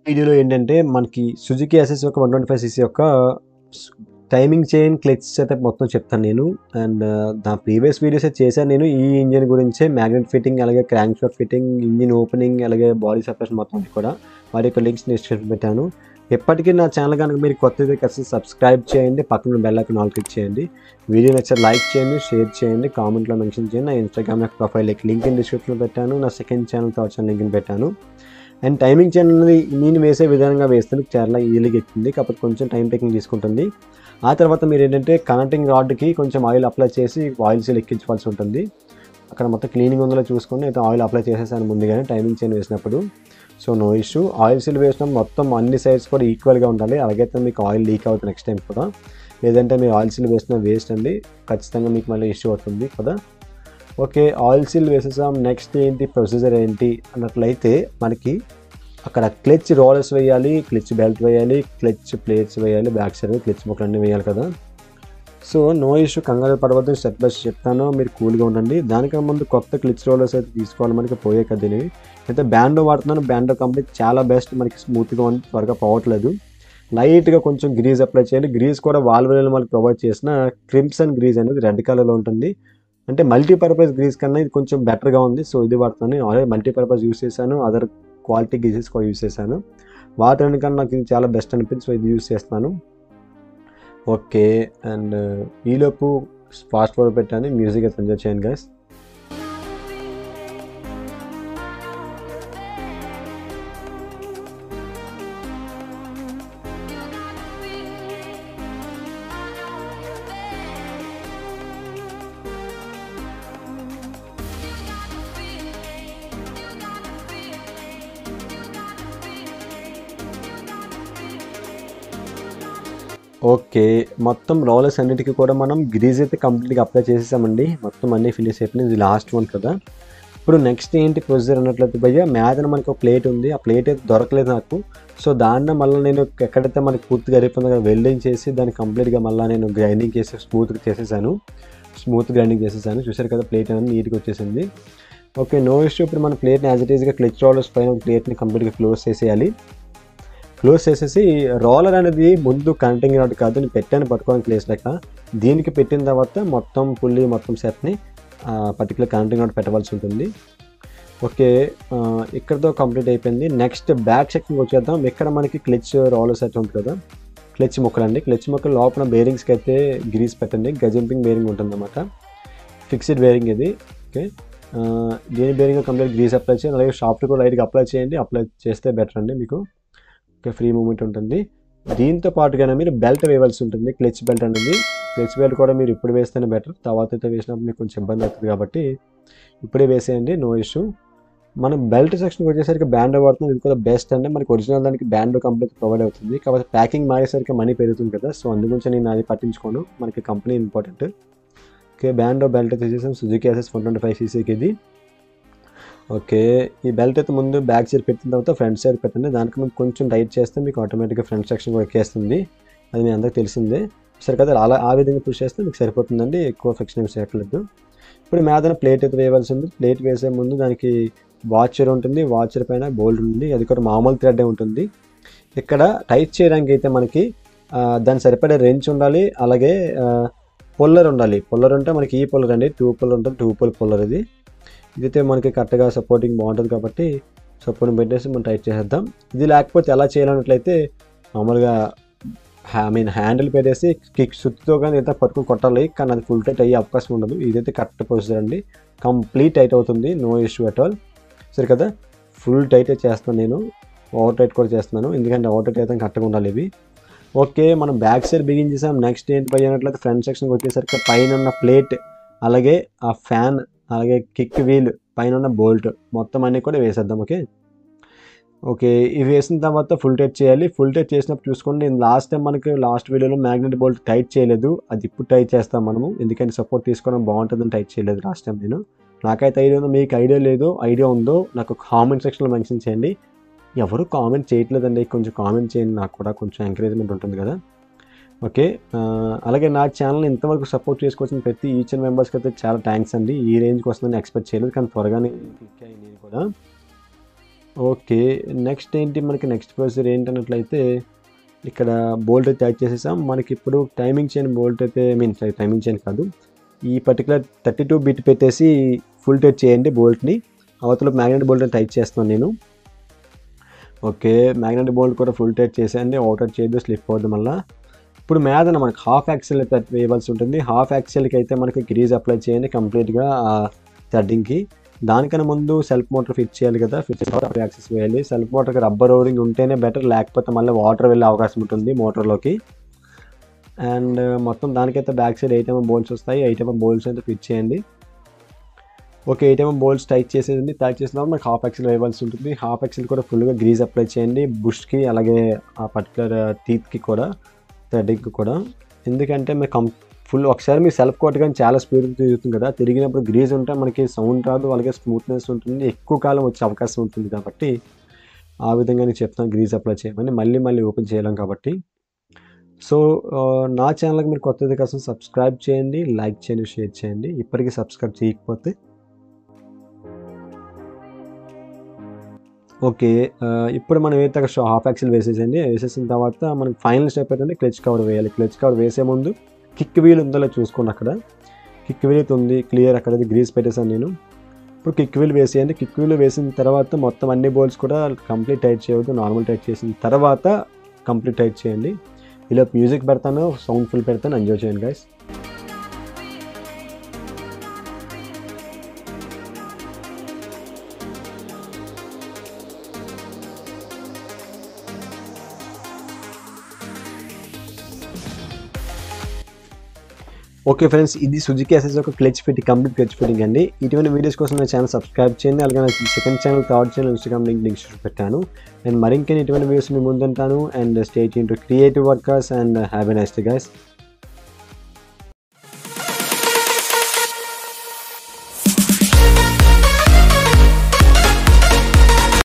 వీడియోలో ఏంటంటే మనకి సుజుకి ఎస్ఎస్ యొక్క వన్ ట్వంటీ ఫైవ్ సీసీ యొక్క టైమింగ్ చైన్ క్లిచ్ సెటప్ మొత్తం చెప్తాను నేను అండ్ నా ప్రీవియస్ వీడియోస్ అయితే చేశాను నేను ఈ ఇంజిన్ గురించే మ్యాగ్నెట్ ఫిట్టింగ్ అలాగే crank shaft fitting engine opening అలాగే బాడీ సెపరేషన్ మొత్తం అది కూడా వాటి యొక్క లింక్స్ డిస్క్రిప్షన్ పెట్టాను ఎప్పటికీ నా ఛానల్ కనుక మీరు కొత్తది ఖచ్చితంగా సబ్స్క్రైబ్ చేయండి పక్కన బెల్ ఐకాన్ ఆల్ క్లిక్ చేయండి వీడియో నచ్చితే లైక్ చేయండి షేర్ చేయండి కామెంట్లో మెన్షన్ చేయండి నా ఇన్స్టాగ్రామ్ యొక్క ప్రొఫైల్ లింక్ ఇన్ డిస్క్రిప్షన్లో పెట్టాను నా second channel third channel link పెట్టాను అండ్ టైమింగ్ ఛానల్ అనేది నేను వేసే విధానంగా వేస్తే మీకు చాలా ఈజీగా ఎక్కుతుంది కాకపోతే కొంచెం టైం టేకింగ్ తీసుకుంటుంది ఆ తర్వాత మీరు ఏంటంటే కనెక్టింగ్ రాడ్కి కొంచెం ఆయిల్ అప్లై చేసి ఆయిల్ సీల్ ఎక్కించవలసి ఉంటుంది అక్కడ మొత్తం క్లీనింగ్ ఉందో చూసుకొని అయితే ఆయిల్ అప్లై చేసేసాను ముందుగానే టైమింగ్ చైన్ వేసినప్పుడు so no issue oil seal వేసినప్పుడు మొత్తం అన్ని సైడ్స్ కూడా ఈక్వల్గా ఉండాలి అలాగైతే మీకు ఆయిల్ లీక్ అవుతుంది నెక్స్ట్ టైం కూడా లేదంటే మీరు ఆయిల్ సీల్ వేసిన వేస్ట్ అండి ఖచ్చితంగా మీకు మళ్ళీ ఇష్యూ అవుతుంది కదా ఓకే ఆయిల్ సీల్ వేసేసాం నెక్స్ట్ ఏంటి ప్రొసీజర్ ఏంటి అన్నట్లయితే మనకి అక్కడ క్లచ్ రోలర్స్ వేయాలి క్లచ్ బెల్ట్ వేయాలి క్లచ్ ప్లేట్స్ వేయాలి బ్యాక్ సైడ్ క్లచ్ ముక్కలు అన్నీ వేయాలి కదా సో నో ఇష్యూ కంగారు పడవద్దు స్టెప్ బై స్టెప్ చెప్తాను మీరు కూల్గా ఉండండి దానికన్నా ముందు కొత్త క్లిచ్ రోలర్స్ అయితే తీసుకోవాలి మనకి పోయే కదా ఇవి అయితే బ్యాండో వాడుతున్నాను బ్యాండో కంపెనీ చాలా బెస్ట్ మనకి స్మూత్గా ఉంది త్వరగా పోవట్లేదు లైట్గా కొంచెం గ్రీజ్ అప్లై చేయాలి గ్రీజ్ కూడా వాల్వెల్ మనకి ప్రొవైడ్ చేసిన క్రిమ్సన్ గ్రీజ్ అనేది రెడ్ కలర్లో ఉంటుంది అంటే మల్టీపర్పస్ గ్రీజ్ కన్నా ఇది కొంచెం బెటర్గా ఉంది సో ఇది వాడుతున్నాను ఆల్రెడీ మల్టీపర్పస్ యూస్ చేశాను అదర్ క్వాలిటీ గ్రీజెస్ కూడా యూస్ చేశాను వాటి కన్నా నాకు ఇది చాలా బెస్ట్ అనిపించి సో ఇది యూస్ చేస్తాను ఓకే అండ్ ఈలోపు ఫాస్ట్ ఫార్వర్డ్ పెట్టాను మ్యూజిక్ అయితే ఎంజాయ్ చేయండి గైస్ ఓకే మొత్తం రోలర్స్ అన్నిటికీ కూడా మనం గ్రీజ్ అయితే కంప్లీట్గా అప్లై చేసేసామండి మొత్తం అన్నీ ఫినిష్ అయిపోయింది ఇది లాస్ట్ వన్ కదా ఇప్పుడు నెక్స్ట్ ఏంటి ప్రొసీజర్ అన్నట్లయితే భయ్య మ్యాథన మనకి ఒక ప్లేట్ ఉంది ఆ ప్లేట్ అయితే దొరకలేదు నాకు సో దాన్ని మళ్ళీ నేను ఎక్కడైతే మనకి పూర్తిగా అయిపోయిందో అక్కడ వెల్డింగ్ చేసి దాన్ని కంప్లీట్గా మళ్ళీ నేను గ్రైండింగ్ చేసి స్మూత్గా చేసేసాను స్మూత్ గ్రైండింగ్ చేసేసాను చూసారు కదా ప్లేట్ అనేది నీట్గా వచ్చేసింది ఓకే నో ఇష్యూ ఇప్పుడు మన ప్లేట్ని యాజ్ ఇట్ ఈస్గా క్లిచ్ రోలర్స్ పైన ప్లేట్ని కంప్లీట్గా క్లోజ్ చేసేయాలి క్లోజ్ చేసేసి రోలర్ అనేది ముందు కనెక్టింగ్ రాడ్ కాదు నేను పెట్టాను పట్టుకోవడానికి ప్లేస్ లెక్క దీనికి పెట్టిన తర్వాత మొత్తం పుల్లి మొత్తం సెట్ని పర్టికులర్ కనెక్టింగ్ రాడ్ పెట్టవలసి ఉంటుంది ఓకే ఆ, ఇక్కడతో కంప్లీట్ అయిపోయింది నెక్స్ట్ బ్యాక్ సెక్షన్ వచ్చేద్దాం ఇక్కడ మనకి క్లచ్ రోలర్ సెట్ ఉంటుంది కదా క్లచ్ ముక్కలు అండి క్లచ్ ముక్కలు లోపల బేరింగ్స్కి అయితే గ్రీస్ పెట్టండి గజంపింగ్ బేరింగ్ ఉంటుందన్నమాట ఫిక్స్డ్ బేరింగ్ ఇది ఓకే ఆ, దీని బేరింగ్ కంప్లీట్ గ్రీస్ అప్లై చేయండి అలాగే షాఫ్ట్ కూడా లైట్గా అప్లై చేయండి అప్లై చేస్తే బెటర్ అండి మీకు ఓకే ఫ్రీ మూమెంట్ ఉంటుంది దీంతో పాటుగానే మీరు బెల్ట్ వేయవలసి ఉంటుంది క్లచ్ బెల్ట్ అనేది క్లచ్ బెల్ట్ కూడా మీరు ఇప్పుడు వేస్తేనే బెటర్ తర్వాత అయితే వేసినప్పుడు మీకు కొంచెం ఇబ్బంది అవుతుంది కాబట్టి ఇప్పుడే వేసేయండి నో ఇష్యూ మనం బెల్ట్ సెక్షన్కి వచ్చేసరికి బ్యాండ్ వాడుతుంది ఇది కూడా బెస్ట్ అంటే మనకి ఒరిజినల్ దానికి బ్యాండ్ కంప్లీట్ ప్రొవైడ్ అవుతుంది కాకపోతే ప్యాకింగ్ మారేసరికి మనీ పెరుగుతుంది కదా సో అందుగురించి నేను అది పట్టించుకోను మనకి company important okay band belt తీసేసాం Suzuki SS one twenty five సీసీకి ఇది ఓకే ఈ బెల్ట్ అయితే ముందు బ్యాక్ సైడ్ పెట్టిన తర్వాత ఫ్రంట్ సైడ్ పెట్టండి దానికి ముందు కొంచెం టైట్ చేస్తే మీకు ఆటోమేటిక్గా ఫ్రంట్ సెక్షన్ కూడా ఎక్కేస్తుంది అది మీ అందరికి తెలిసిందే సరే కదా అలా ఆ విధంగా పుష్ చేస్తే మీకు సరిపోతుందండి ఎక్కువ ఫ్రిక్షన్ ఏమి చేయట్లేదు ఇప్పుడు మీద ప్లేట్ అయితే వేయవలసి ఉంది ప్లేట్ వేసే ముందు దానికి వాచర్ ఉంటుంది వాచర్ పైన బోల్డ్ ఉంటుంది అది కూడా మామూలు థ్రెడ్ ఉంటుంది ఇక్కడ టైట్ చేయడానికి అయితే మనకి ఆ, దాని సరిపడే రెంచ్ ఉండాలి అలాగే పొల్లర్ ఉండాలి పొల్లర్ ఉంటే మనకి ఈ పొల్లర్ అండి టూ పొల్లర్ ఉంటుంది టూ పొల్ పొల్లర్ ఇది ఇదైతే మనకి కరెక్ట్గా సపోర్టింగ్ బాగుంటుంది కాబట్టి సపోర్ట్ పెట్టేసి మనం టైట్ చేసేద్దాం ఇది లేకపోతే ఎలా చేయాలన్నట్లయితే మామూలుగా ఐ మీన్ హ్యాండిల్ పెట్టేసి కిక్ సుత్తితో కానీ అయితే పట్టుకుని కొట్టాలి కానీ అది ఫుల్ టైట్ అయ్యే అవకాశం ఉండదు ఇదైతే కరెక్ట్ ప్రొసీజర్ అండి కంప్లీట్ టైట్ అవుతుంది నో ఇష్యూ అట్ ఆల్ సరే కదా ఫుల్ టైట్ చేస్తాను నేను ఓవర్ టైట్ కూడా చేస్తున్నాను ఎందుకంటే ఓవర్ టైట్ అయితే కరెక్ట్గా ఉండాలి ఇవి ఓకే మనం బ్యాక్ సైడ్ బిగిన్ చేసాం నెక్స్ట్ ఏంటి పై అన్నట్లయితే ఫ్రంట్ సెక్షన్కి వచ్చేసరికి పైన ఉన్న ప్లేట్ అలాగే ఆ ఫ్యాన్ అలాగే కిక్ వీల్ పైన ఉన్న బోల్ట్ మొత్తం అన్నీ కూడా వేసేద్దాం ఓకే ఓకే ఇవి వేసిన తర్వాత ఫుల్ టైట్ చేయాలి ఫుల్ టైట్ చేసినప్పుడు చూసుకోండి నేను లాస్ట్ టైం మనకి లాస్ట్ వీడియోలో మ్యాగ్నెట్ బోల్ట్ టైట్ చేయలేదు అది ఇప్పుడు టైట్ చేస్తాం మనము ఎందుకంటే సపోర్ట్ తీసుకోవడం బాగుంటుందని టైట్ చేయలేదు లాస్ట్ టైం నేను నాకైతే ఐడియా ఉందో మీకు ఐడియా లేదు ఐడియా ఉందో నాకు కామెంట్ సెక్షన్లో మెన్షన్ చేయండి ఎవరు కామెంట్ చేయట్లేదండి కొంచెం కామెంట్ చేయండి నాకు కూడా కొంచెం ఎంకరేజ్మెంట్ ఉంటుంది కదా ఓకే ఆ, అలాగే నా ఛానల్ ఇంతవరకు సపోర్ట్ చేసుకోవాల్సిన ప్రతి ఈచ్ అండ్ మెంబర్స్కి అయితే చాలా థ్యాంక్స్ అండి ఈ రేంజ్కి వస్తుందని ఎక్స్పెక్ట్ చేయలేదు కానీ త్వరగానే క్లిక్ అయ్యి నేను కూడా ఓకే నెక్స్ట్ ఏంటి మనకి నెక్స్ట్ ప్రొసీజర్ ఏంటన్నట్లయితే ఇక్కడ బోల్ట్ అయితే యాడ్ చేసేసాం మనకి ఇప్పుడు టైమింగ్ చైన్ బోల్ట్ అయితే మీన్ టైమింగ్ చైన్ కాదు ఈ పర్టికులర్ థర్టీ టూ బిట్ పెట్టేసి ఫుల్ టైట్ చేయండి బోల్ట్ని అవతల మ్యాగ్నెట్ బోల్ట్ టైట్ చేస్తున్నాను నేను ఓకే మ్యాగ్నెట్ బోల్ట్ కూడా ఫుల్ టైట్ చేసేయండి అవుట్ చేయొద్దు స్లిప్ అవ్వద్దు మళ్ళీ ఇప్పుడు మీద మనకి హాఫ్ యాక్సెల్ అయితే వేయవలసి ఉంటుంది హాఫ్ యాక్సెల్కి అయితే మనకి గ్రీజ్ అప్లై చేయండి కంప్లీట్గా థ్రెడ్డింగ్కి దానికన్నా ముందు సెల్ఫ్ మోటార్ ఫిట్ చేయాలి కదా ఫిట్ చేసి యాక్సెస్ వేయాలి సెల్ఫ్ మోటార్కి రబ్బర్ ఓరింగ్ ఉంటేనే బెటర్ లేకపోతే మళ్ళీ వాటర్ వెళ్ళే అవకాశం ఉంటుంది మోటార్లోకి అండ్ మొత్తం దానికైతే back side eight MM bolts వస్తాయి ఎయిట్ ఎంఎం బోల్స్ అయితే ఫిట్ చేయండి okay eight MM bolts tight చేసేది టైట్ చేసిన తర్వాత మనకి హాఫ్ ఎక్సెల్ వేయవలసి ఉంటుంది హాఫ్ ఎక్సెల్ కూడా ఫుల్గా గ్రీజ్ అప్లై చేయండి బుష్కి అలాగే ఆ పర్టికులర్ టీత్కి కూడా థ్రెడ్డింగ్కి కూడా ఎందుకంటే మీరు కం ఫుల్ ఒకసారి మీ సెల్ఫ్ కోట్ కానీ చాలా స్పీడ్ తిరుగుతుంది కదా తిరిగినప్పుడు గ్రీజ్ ఉంటే మనకి సౌండ్ రాదు అలాగే స్మూత్నెస్ ఉంటుంది ఎక్కువ కాలం వచ్చే అవకాశం ఉంటుంది కాబట్టి ఆ విధంగా నేను చెప్తాను గ్రీజ్ అప్లై చేయమని మళ్ళీ మళ్ళీ ఓపెన్ చేయలేం కాబట్టి సో నా ఛానల్కి మీరు కొత్తది కోసం సబ్స్క్రైబ్ చేయండి లైక్ చేయండి షేర్ చేయండి ఇప్పటికీ సబ్స్క్రైబ్ చేయకపోతే ఓకే ఇప్పుడు మనం ఏదైతే హాఫ్ యాక్సిల్ వేసేసండి వేసేసిన తర్వాత మనకి ఫైనల్ స్టెప్ ఏంటంటే క్లచ్ కవర్ వేయాలి క్లచ్ కవర్ వేసే ముందు కిక్ వీల్ ఉందో లేదో చూసుకోండి అక్కడ కిక్ వీల్ అయితే ఉంది క్లియర్ అక్కడ గ్రీస్ పెట్టేసాను నేను ఇప్పుడు కిక్ వీల్ వేసేయండి కిక్ వీల్ వేసిన తర్వాత మొత్తం అన్ని బోల్స్ కూడా కంప్లీట్ టైట్ చేయవద్దు నార్మల్ టైట్ చేసిన తర్వాత కంప్లీట్ టైట్ చేయండి ఇలా మ్యూజిక్ పెడతాను సౌండ్ ఫుల్ పెడతాను ఎంజాయ్ చేయండి గైస్ ఓకే ఫ్రెండ్స్ ఇది సుజుకి ఎస్ఎస్ ఒక క్లచ్ పెట్టి కంప్లీట్ క్లచ్ ఫిట్టింగ్ అండి ఇటువంటి వీడియోస్ కోసం నా ఛానల్ సబ్స్క్రైబ్ చేయండి అలాగే నా second channel third channel Instagram link links పెట్టాను అండ్ మరింకెన్ని ఇటువంటి వీడియోస్ మీ ముందుంటాను and state into creative workers and have a nice day guys